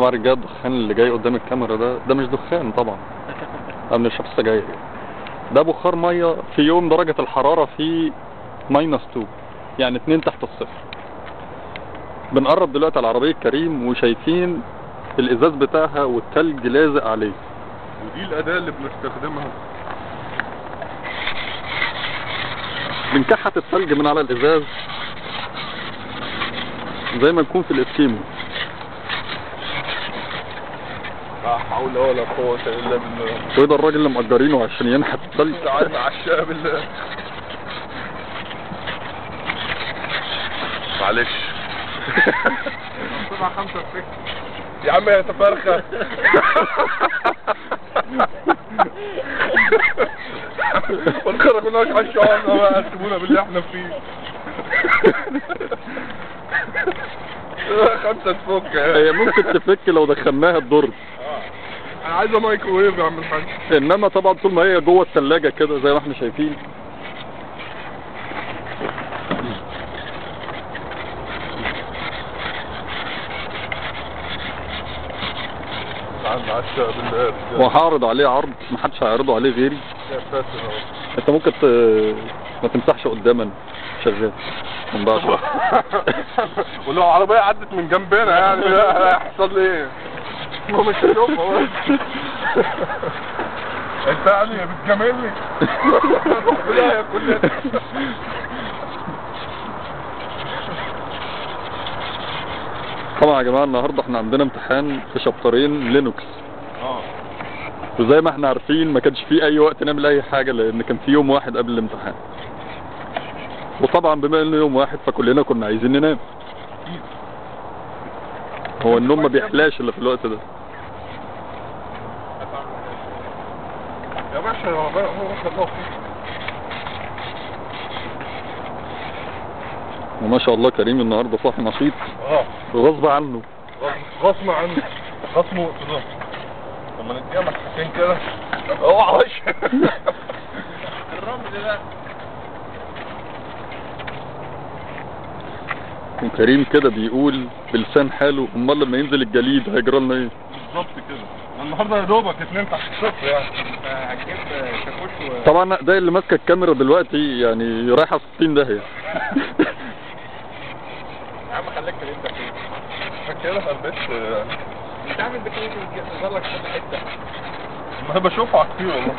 طبعا رجال الدخان اللي جاي قدام الكاميرا ده ده مش دخان طبعا ده من الشخص سجاير ده بخار ميه في يوم درجة الحرارة فيه ماينس 2 يعني 2 تحت الصفر بنقرب دلوقتي على عربية كريم وشايفين الازاز بتاعها والتلج لازق عليه ودي الأداة اللي بنستخدمها بنكحت التلج من على الازاز زي ما نكون في الاسكيمو لا حول ولا قوة إلا بالله وده الراجل اللي مأجرينه عشان ينحت التلج تعال عشاء بالله معلش طبعا خمسة فكر يا عم يا تفرخة والخرا كناش عشان بقى سيبونا باللي احنا فيه خمسة تفك هي ممكن تفك لو دخلناها الضر انا عايزة مايكروويف يا عم الحاج انما طبعا طول ما هي جوه الثلاجه كده زي ما احنا شايفين تعال عشاء بالله وهعرض عليه عرض محدش هيعرضه عليه غيري يا ساتر يا رب. انت ممكن ت... ما تمسحش قداما شغال من بعد شوية. ولو عربية عدت من جنبنا يعني لا هيحصل لي ايه؟ هو مش هيشوفها بس. انت يعني بتجاملني لا يا كل طبعا يا جماعه النهارده احنا عندنا امتحان في شابترين لينوكس اه وزي ما احنا عارفين ما كانش فيه اي وقت نعمل اي حاجه لان كان في يوم واحد قبل الامتحان وطبعا بما انه يوم واحد فكلنا كنا عايزين ننام هو النوم ما بيحلاش الا في الوقت ده يا باشا يا باشا هو الله وما شاء الله كريم النهارده صاحي نشيط اه غصب عنه غص- غصم عني غصم واقتضاء لما نديها محكتين كده اوعى وش الرمل ده وكريم كده بيقول بلسان حاله امال لما ينزل الجليد هيجرى لنا ايه بالظبط كده النهارده يا دوبك اتنين تحت الصفر يعني هتجيب شاكوش و... طبعا ده اللي ماسكه الكاميرا دلوقتي يعني رايحه 60 داهيه يا عم خليك في اللي انت فيه كده قلبت انت عامل بكريم تظهر لك في كل حته ما انا بشوفها كتير والله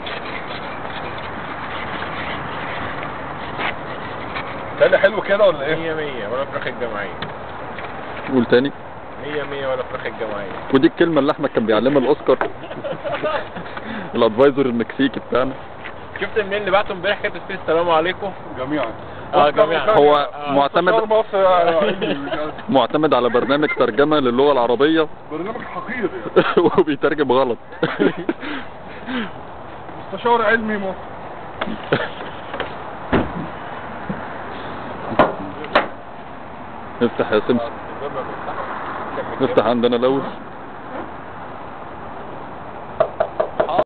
تاني حلو كده ولا ايه؟ 100 100 ولا فراخ الجماعيه قول تاني 100 100 ولا فراخ الجماعيه ودي الكلمه اللي احمد كان بيعلمها الاوسكار الادفايزر المكسيكي بتاعنا شفت الميل اللي بعته امبارح كاتب فيه السلام عليكم جميعا اه جميعا هو آه. معتمد مستشار مصر يعني معتمد على برنامج ترجمه للغه العربيه برنامج حقير يعني وبيترجم غلط مستشار علمي مصر نفتح يا سمسم نفتح عندنا الاول